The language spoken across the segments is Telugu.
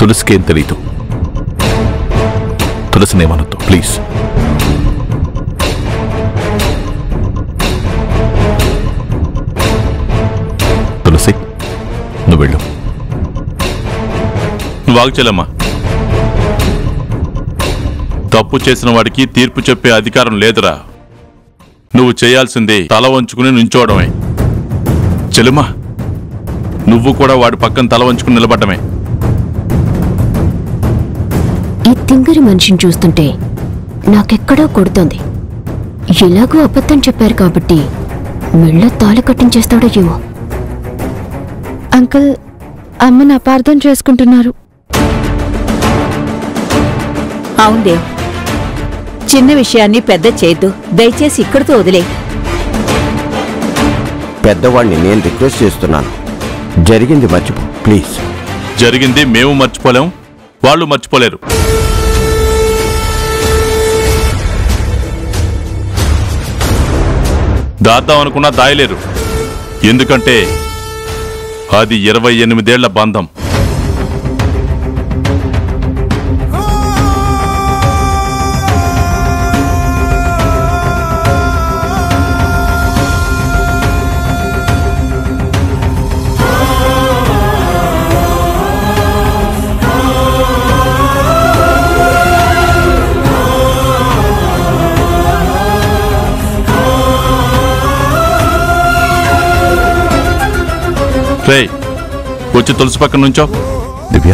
తులసికేం తెలీదు తులసినేమనొద్దు ప్లీజ్ తులసి నువ్వు వెళ్ళు నువ్వు ఆగు చెల్లమ్మా తప్పు చేసిన వాడికి తీర్పు చెప్పే అధికారం లేదురా నువ్వు చేయాల్సింది తల వంచుకుని నుంచోవడమే చెల్లెమ్మా నువ్వు కూడా వాడి పక్కన తల వంచుకుని నిలబడ్డమే ఈ తింగరి మనిషిని చూస్తుంటే నాకెక్కడో కొడుతోంది ఎలాగో అబద్ధం చెప్పారు కాబట్టి మెళ్ళ తాళి కట్టించేస్తాడో ఏమో అంకుల్ అమ్మని అపార్థం చేసుకుంటున్నారు అవుందే చిన్న విషయాన్ని పెద్ద చేయొద్దు దయచేసి ఇక్కడితో వదిలే పెద్దవాడిని నేను రిక్వెస్ట్ చేస్తున్నాను జరిగింది మర్చిపో ప్లీజ్ జరిగింది మేము మర్చిపోలేం వాళ్ళు మర్చిపోలేరు దాద్దాం అనుకున్నా దాయలేరు ఎందుకంటే అది ఇరవై ఎనిమిదేళ్ల బంధం రే వచ్చి తులసి పక్కన నుంచో Divya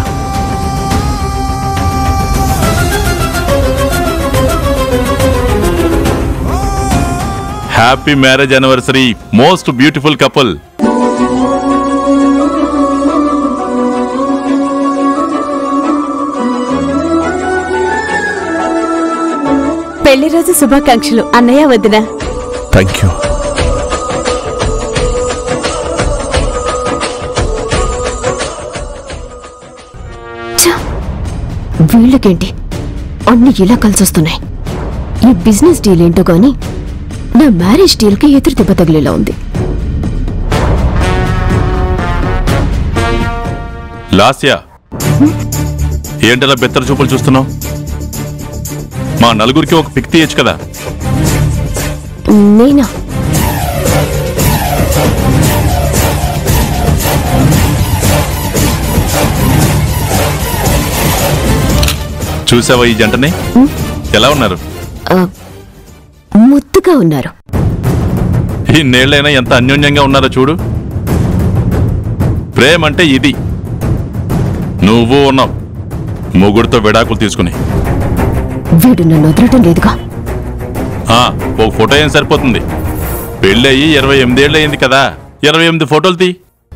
happy marriage anniversary most beautiful couple పెళ్లి రోజు శుభాకాంక్షలు అన్నయ్య వదిన థ్యాంక్ యూ ఛ! వీళ్ళకేంటి అన్ని ఇలా కలిసొస్తున్నాయి ఈ బిజినెస్ డీల్ ఏంటో గాని నా మ్యారేజ్ డీల్కి ఎదురు దెబ్బ తగిలేలా ఉంది లాస్యా ఏంటలా బెత్తర చూపులు చూస్తున్నావు మా నలుగురికి ఒక పిక్ తీయచ్చు కదా నేనా చూసావా ఈ జంటని ఎలా ఉన్నారు ఆ, ముద్దుగా ఉన్నారు ఈ నేళ్లైనా ఎంత అన్యోన్యంగా ఉన్నారో చూడు ప్రేమ అంటే ఇది నువ్వు ఉన్నావు ముగ్గురితో విడాకులు తీసుకుని వీడు నన్ను వదలటం లేదుగా ఆ, ఒక ఫోటో ఏం సరిపోతుంది పెళ్ళయి ఇరవై ఎనిమిదేళ్ళు అయింది కదా ఇరవై ఎనిమిది ఫోటోలు తీ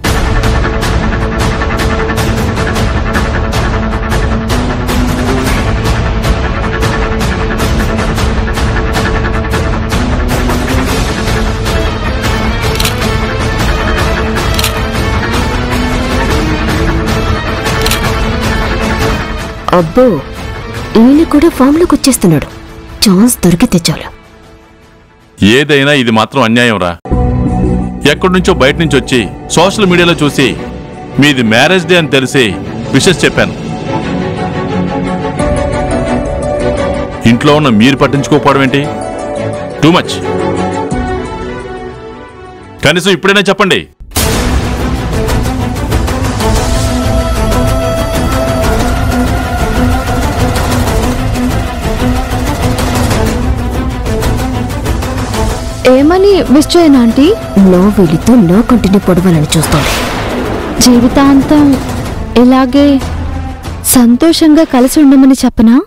అబ్బో ఈయన కూడా ఫామ్ లోకి వచ్చేస్తున్నాడు ఛాన్స్ దొరికితే చాలు ఏదైనా ఇది మాత్రం అన్యాయం రా ఎక్కడి నుంచో బయట నుంచి వచ్చి సోషల్ మీడియాలో చూసి మీది మ్యారేజ్ డే అని తెలిసి విషెస్ చెప్పాను ఇంట్లో ఉన్న మీరు పట్టించుకోకపోవడం ఏంటి టూ మచ్ కనీసం ఇప్పుడైనా చెప్పండి ఏమని మిస్ చేయను ఆంటీ నా వీలితో నా కంటిని పొడవాలని చూస్తోంది జీవితాంతం ఇలాగే సంతోషంగా కలిసి ఉండమని చెప్పనా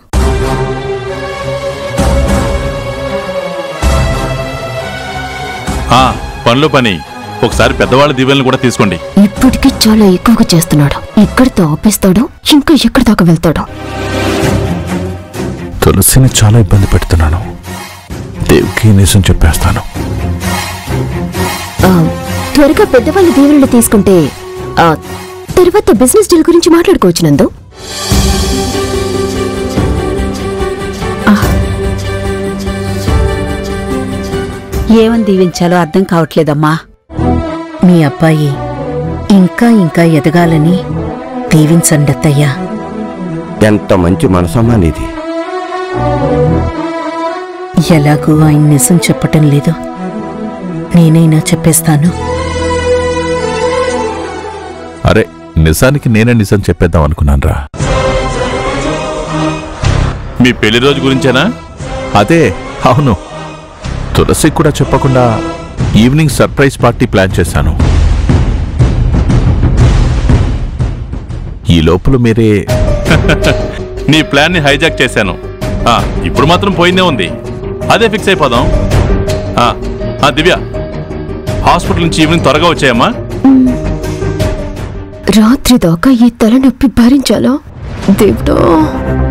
ఆ పనిలో పని ఒకసారి పెద్దవాళ్ళ దీవెనలు కూడా తీసుకోండి ఇప్పటికీ చాలా ఎక్కువగా చేస్తున్నాడు ఇక్కడితో ఆపేస్తాడో ఇంకా ఎక్కడి దాకా వెళ్తాడో తులసిని చాలా ఇబ్బంది పెడుతున్నాను దేవ్కి నిజం చెప్పేస్తాను ఆ, త్వరగా పెద్దవాళ్ళ దీవెనలు తీసుకుంటే ఆ తర్వాత బిజినెస్ డీల్ గురించి మాట్లాడుకోవచ్చు నందు ఏమని దీవించాలో అర్థం కావట్లేదమ్మా మీ అబ్బాయి ఇంకా ఇంకా ఎదగాలని దీవించండి అత్తయ్యా ఎంత మంచి మనసమ్మా నీది ఎలాగూ ఆయన నిజం చెప్పటం లేదు నేనైనా చెప్పేస్తాను అరే నిజానికి నేనే నిజం చెప్పేద్దాం అనుకున్నాను రా మీ పెళ్లి రోజు గురించేనా అదే అవును తులసికి కూడా చెప్పకుండా ఈవినింగ్ సర్ప్రైజ్ పార్టీ ప్లాన్ చేశాను ఈ లోపల మీరే నీ ప్లాన్ ని హైజాక్ చేశాను ఆ, ఇప్పుడు మాత్రం పోయిందే ఉంది అదే ఫిక్స్ అయిపోదాం ఆ, ఆ, దివ్య హాస్పిటల్ నుంచి ఈవినింగ్ త్వరగా వచ్చాయమ్మా రాత్రి దాకా ఈ తలనొప్పి భరించాలా దేవుడా